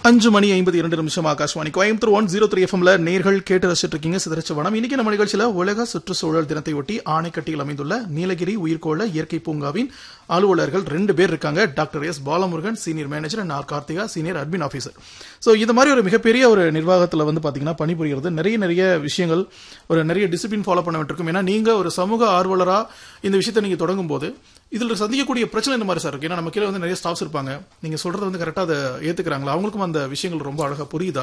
அஞ்சு மணி ஐம்பத்தி இரண்டு நிமிஷம் Akashvani Coimbatore one zero three எஃப்எம்ல நேர்கள் கேட்டு ரசிச்சிட்டு இருக்கீங்க சிதறச்ச வனம் இன்னைக்கு நம்ம நிகழ்ச்சியில உலக சுற்றுச்சூழல் தினத்தை ஒட்டி ஆணைக்கட்டியில் அமைந்துள்ள நீலகிரி உயிர்கோள இயற்கை பூங்காவின் அலுவலர்கள் ரெண்டு பேர் இருக்காங்க doctor S Balamurugan senior manager and R Karthika senior admin officer so இது மாதிரி ஒரு மிகப்பெரிய ஒரு நிர்வாகத்தில் வந்து பாத்தீங்கன்னா பணிபுரிகிறது நிறைய நிறைய விஷயங்கள் ஒரு நிறைய டிசிப்ளின் ஃபாலோ பண்ண வேண்டியிருக்கும் ஏன்னா நீங்க ஒரு சமூக ஆர்வலரா இந்த விஷயத்தை நீங்க தொடங்கும் போது இதுல சந்திக்கக்கூடிய பிரச்சனை இந்த மாதிரி சார் இருக்கு ஏன்னா நம்ம கீழே வந்து நிறைய ஸ்டாஃப்ஸ் இருப்பாங்க நீங்க சொல்றது வந்து கரெக்டா அதை ஏத்துக்கிறாங்களா அவங்களுக்கும் அந்த விஷயங்கள் ரொம்ப அழகா புரியுதா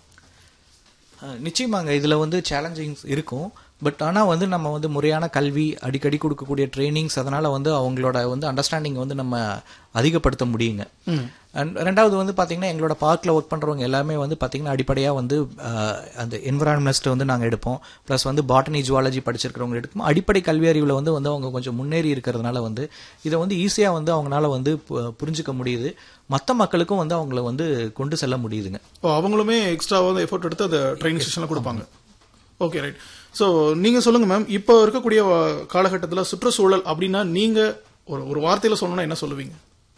அஹ் நிச்சயமாங்க இதுல வந்து சேலஞ்சிங்ஸ் இருக்கும் பட் ஆனா வந்து நம்ம வந்து முறையான கல்வி அடிக்கடி கொடுக்கக்கூடிய ட்ரைனிங்ஸ் அதனால வந்து அவங்களோட வந்து அண்டர்ஸ்டாண்டிங் வந்து நம்ம அதிகப்படுத்த முடியுங்க அண்ட் ரெண்டாவது வந்து பாத்தீங்கன்னா எங்களோட பார்க்ல ஒர்க் பண்றவங்க எல்லாமே வந்து பாத்தீங்கன்னா அடிப்படையா வந்து அஹ், அந்த என்விரான்மெண்ட் வந்து நாங்க எடுப்போம் ப்ளஸ் வந்து பாட்டனி ஜுவாலஜி படிச்சிருக்கிறவங்க எடுக்கும் அடிப்படை கல்வி அறிவுல வந்து வந்து அவங்க கொஞ்சம் முன்னேறி இருக்கிறதுனால வந்து இதை வந்து ஈஸியா வந்து அவங்களால வந்து பு- புரிஞ்சுக்க முடியுது மத்த மக்களுக்கும் வந்து அவங்கள வந்து கொண்டு செல்ல முடியுதுங்க ஓ அவங்களுமே எக்ஸ்ட்ரா வந்து எஃபோர்ட் எடுத்து அந்த ட்ரைனிங் செஷன்ல கொடுப்பாங்க ஓகே ரைட் ஸோ நீங்க சொல்லுங்க மேம் இப்போ இருக்கக்கூடிய காலகட்டத்தில் சுற்றுச்சூழல் அப்படின்னா நீங்க ஒரு ஒரு வார்த்தையில சொல்லணும்னா என்ன சொல்லுவீங்க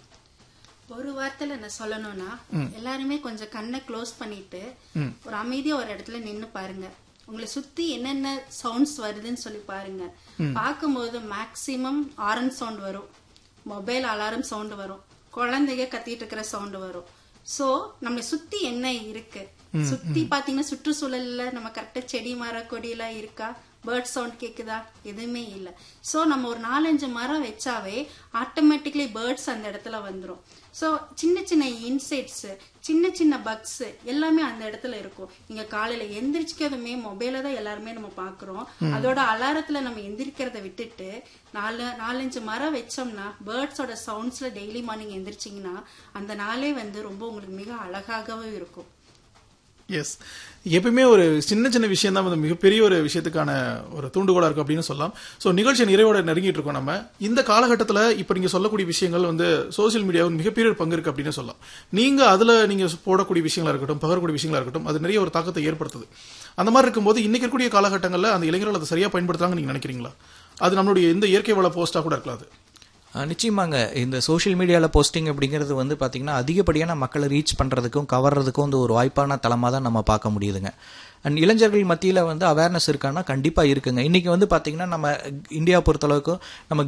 ஒரு வார்த்தையில நான் சொல்லணும்னா எல்லாருமே கொஞ்சம் கண்ணை க்ளோஸ் பண்ணிட்டு ஒரு அமைதியா ஒரு இடத்துல நின்னு பாருங்க உங்களை சுத்தி என்னென்ன சவுண்ட்ஸ் வருதுன்னு சொல்லி பாருங்க பார்க்கும்போது மேக்சிமம் ஆரன் சவுண்ட் வரும் மொபைல் அலாரம் சவுண்ட் வரும் குழந்தைங்க கத்திட்டு இருக்கிற சவுண்ட் வரும் சோ நம்மளை சுத்தி என்ன இருக்கு சுத்தி பாத்தீங்கன்னா சுற்றுச்சூழல்ல நம்ம கரெக்டா செடி மர கொடி எல்லாம் இருக்கா பேர்ட் சவுண்ட் கேக்குதா எதுவுமே இல்ல சோ நம்ம ஒரு நாலஞ்சு மரம் வச்சாவே ஆட்டோமேட்டிக்லி பேர்ட்ஸ் அந்த இடத்துல வந்துரும் சோ சின்ன சின்ன இன்செக்ட்ஸ் சின்ன சின்ன பக்ஸ் எல்லாமே அந்த இடத்துல இருக்கும் நீங்க காலையில எந்திரிச்சிக்கிறதுமே மொபைல தான் எல்லாருமே நம்ம பாக்குறோம் அதோட அலாரத்துல நம்ம எந்திரிக்கிறத விட்டுட்டு நாலு நாலஞ்சு மரம் வச்சோம்னா பேர்ட்ஸோட சவுண்ட்ஸ்ல டெய்லி மார்னிங் எந்திரிச்சிங்கன்னா அந்த நாளே வந்து ரொம்ப உங்களுக்கு மிக அழகாகவே இருக்கும் எஸ் எப்பயுமே ஒரு சின்ன சின்ன விஷயம் தான் வந்து மிகப்பெரிய ஒரு விஷயத்துக்கான ஒரு தூண்டுகோலா இருக்கும் அப்படின்னு சொல்லலாம் ஸோ நிகழ்ச்சி நிறைவோட நெருங்கிட்டு இருக்கோம் நம்ம இந்த காலகட்டத்தில் இப்போ நீங்க சொல்லக்கூடிய விஷயங்கள் வந்து சோசியல் மீடியாவுக்கு மிகப்பெரிய ஒரு பங்கு இருக்கு அப்படின்னு சொல்லலாம் நீங்க அதுல நீங்க போடக்கூடிய விஷயங்களா இருக்கட்டும் பகரக்கூடிய விஷயங்களா இருக்கட்டும் அது நிறைய ஒரு தாக்கத்தை ஏற்படுத்துது அந்த மாதிரி இருக்கும்போது இன்னைக்கு இருக்கக்கூடிய காலகட்டங்களில் அந்த இளைஞர்கள் அதை சரியா பயன்படுத்துறாங்க நீங்க நினைக்கிறீங்களா அது நம்மளுடைய எந்த இயற்கை வள போஸ்டா கூட இருக்கலாம் அது அஹ் நிச்சயமாங்க இந்த சோஷியல் மீடியாவில் போஸ்டிங் அப்படிங்கிறது வந்து பார்த்தீங்கன்னா அதிகப்படியான மக்களை ரீச் பண்ணுறதுக்கும் கவர்றதுக்கும் வந்து ஒரு வாய்ப்பான தளமாக தான் நம்ம பார்க்க முடியுதுங்க அண்ட் இளைஞர்கள் மத்தியில் வந்து அவேர்னஸ் இருக்கான்னா கண்டிப்பாக இருக்குங்க இன்றைக்கி வந்து பார்த்தீங்கன்னா நம்ம இந்தியா பொறுத்தளவுக்கு நம்ம